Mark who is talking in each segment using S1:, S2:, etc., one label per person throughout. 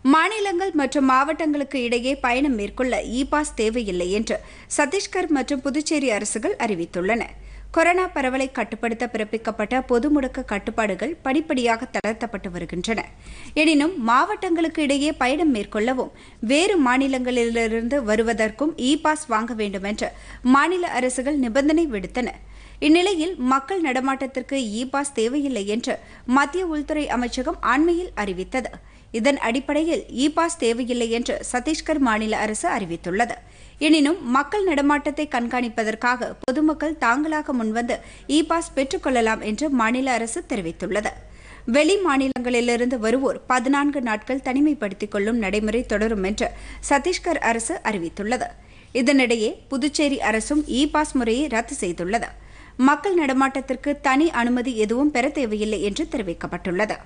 S1: மாநிலங்கள் மற்றும் மாவட்டங்களுக்கு இடையே பயணம் மேற்கொள்ள இ பாஸ் தேவையில்லை என்று சத்தீஸ்கர் மற்றும் புதுச்சேரி அரசுகள் அறிவித்துள்ளன கொரோனா பரவலை கட்டுப்படுத்த பிறப்பிக்கப்பட்ட பொது முடக்க கட்டுப்பாடுகள் படிப்படியாக தளர்த்தப்பட்டு வருகின்றன எனினும் மாவட்டங்களுக்கு இடையே பயணம் மேற்கொள்ளவும் வேறு மாநிலங்களிலிருந்து வருவதற்கும் இ பாஸ் வாங்க வேண்டும் என்று மாநில அரசுகள் நிபந்தனை விடுத்தன இந்நிலையில் மக்கள் நடமாட்டத்திற்கு இ பாஸ் தேவையில்லை என்று மத்திய உள்துறை அமைச்சகம் அண்மையில் அறிவித்தது இதன் அடிப்படையில் இ பாஸ் தேவையில்லை என்று சத்தீஸ்கர் மாநில அரசு அறிவித்துள்ளது எனினும் மக்கள் நடமாட்டத்தை கண்காணிப்பதற்காக பொதுமக்கள் தாங்களாக முன்வந்து இ பாஸ் பெற்றுக்கொள்ளலாம் என்று மாநில அரசு தெரிவித்துள்ளது வெளி மாநிலங்களிலிருந்து வருவோர் பதினான்கு நாட்கள் தனிமைப்படுத்திக் கொள்ளும் நடைமுறை தொடரும் என்று சத்தீஸ்கர் அரசு அறிவித்துள்ளது இதனிடையே புதுச்சேரி அரசும் இ பாஸ் முறையை ரத்து செய்துள்ளது மக்கள் நடமாட்டத்திற்கு தனி அனுமதி எதுவும் பெற தேவையில்லை என்று தெரிவிக்கப்பட்டுள்ளது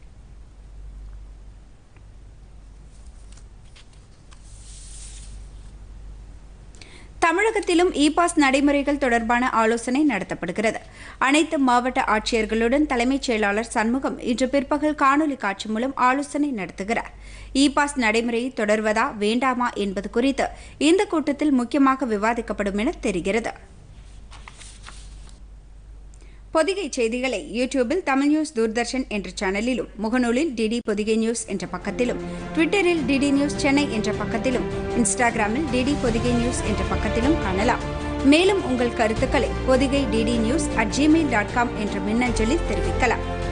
S1: தமிழகத்திலும் இ பாஸ் நடைமுறைகள் தொடர்பான ஆலோசனை நடத்தப்படுகிறது அனைத்து மாவட்ட ஆட்சியர்களுடன் தலைமைச் செயலாளர் சண்முகம் இன்று பிற்பகல் காணொலி காட்சி மூலம் ஆலோசனை நடத்துகிறார் இ பாஸ் நடைமுறையை தொடர்வதா வேண்டாமா என்பது குறித்து இந்த கூட்டத்தில் முக்கியமாக விவாதிக்கப்படும் என தெரிகிறது பொதிகை செய்திகளை யூடியூபில் தமிழ் நியூஸ் தூர்தர்ஷன் என்ற சேனலிலும் முகநூலில் டிடி பொதிகை நியூஸ் என்ற பக்கத்திலும் ட்விட்டரில் டிடி நியூஸ் சென்னை என்ற பக்கத்திலும் இன்ஸ்டாகிராமில் டிடி பொதிகை நியூஸ் என்ற பக்கத்திலும் காணலாம் மேலும் உங்கள் கருத்துக்களை Podhigai DD news at Gmail dot com என்ற மின்னஞ்சலில் தெரிவிக்கலாம்